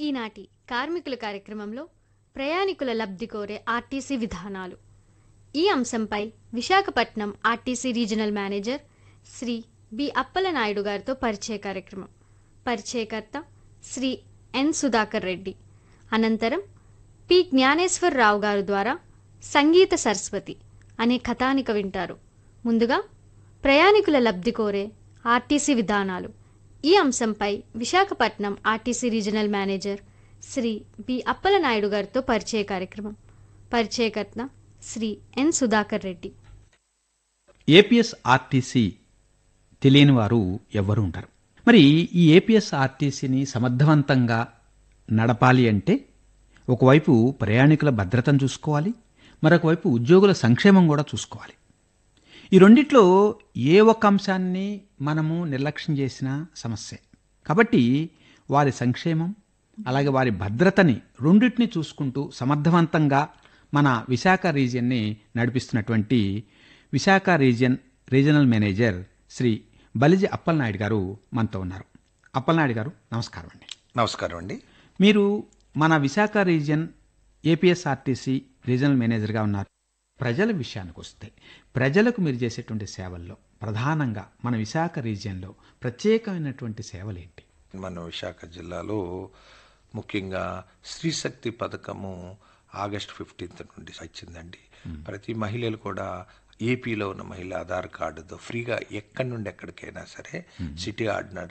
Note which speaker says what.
Speaker 1: ఈనాటి కార్మికుల కార్యక్రమంలో ప్రయాణికుల లబ్ధి కోరే ఆర్టీసీ విధానాలు ఈ అంశంపై Visakhapatnam RTC regional manager Shri B Appalanaidu గారితో పరిచయ కార్యక్రమం పరిచయకర్త శ్రీ ఎన్ సుధాకర్ రెడ్డి అనంతరం పి జ్ఞానేశ్వరరావు గారు ద్వారా సంగీత సరస్వతి అనే కథానిక వింటారు ముందుగా ప్రయాణికుల లబ్ధి కోరే ఆర్టీసీ విధానాలు ఈ అంశంపై Visakhapatnam RTC regional manager Shri B Appalanaidu గారితో పరిచయ కార్యక్రమం పరిచయకర్త Shri N Sudhakar Reddy
Speaker 2: APS RTC తెలియని వారు ఎవ్వరూ ఉంటారు మరి ఈ ఏపీఎస్ ఆర్టీసీని సమర్థవంతంగా నడపాలి అంటే ఒకవైపు ప్రయాణికుల భద్రతను చూసుకోవాలి మరొక వైపు ఉద్యోగుల సంక్షేమం కూడా చూసుకోవాలి ఈ రెండిట్లో ఏ ఒక్క అంశాన్ని మనము నిర్లక్ష్యం చేసినా సమస్యే కాబట్టి వారి సంక్షేమం అలాగే వారి భద్రతని రెండింటిని చూసుకుంటూ సమర్థవంతంగా మన విశాఖ రీజియన్ని నడిపిస్తున్నటువంటి Visakha region regional manager Shri Balaji Appalanaidu garu మనతో ఉన్నారు అప్పలనాయుడు గారు నమస్కారం అండి
Speaker 3: నమస్కారం అండి
Speaker 2: మీరు మన విశాఖ రీజియన్ ఏపీఎస్ఆర్టీసీ రీజనల్ మేనేజర్గా ఉన్నారు ప్రజల విషయానికి వస్తే ప్రజలకు మీరు చేసేటువంటి సేవల్లో ప్రధానంగా మన విశాఖ రీజియన్లో ప్రత్యేకమైనటువంటి సేవలు ఏంటి
Speaker 3: మన విశాఖ జిల్లాలో ముఖ్యంగా స్త్రీశక్తి పథకము ఆగస్ట్ ఫిఫ్టీన్త్ నుండి వచ్చిందండి ప్రతి మహిళలు కూడా ఏపీలో ఉన్న మహిళ ఆధార్ కార్డుతో ఫ్రీగా ఎక్కడి నుండి ఎక్కడికైనా సరే సిటీ ఆర్డినరీ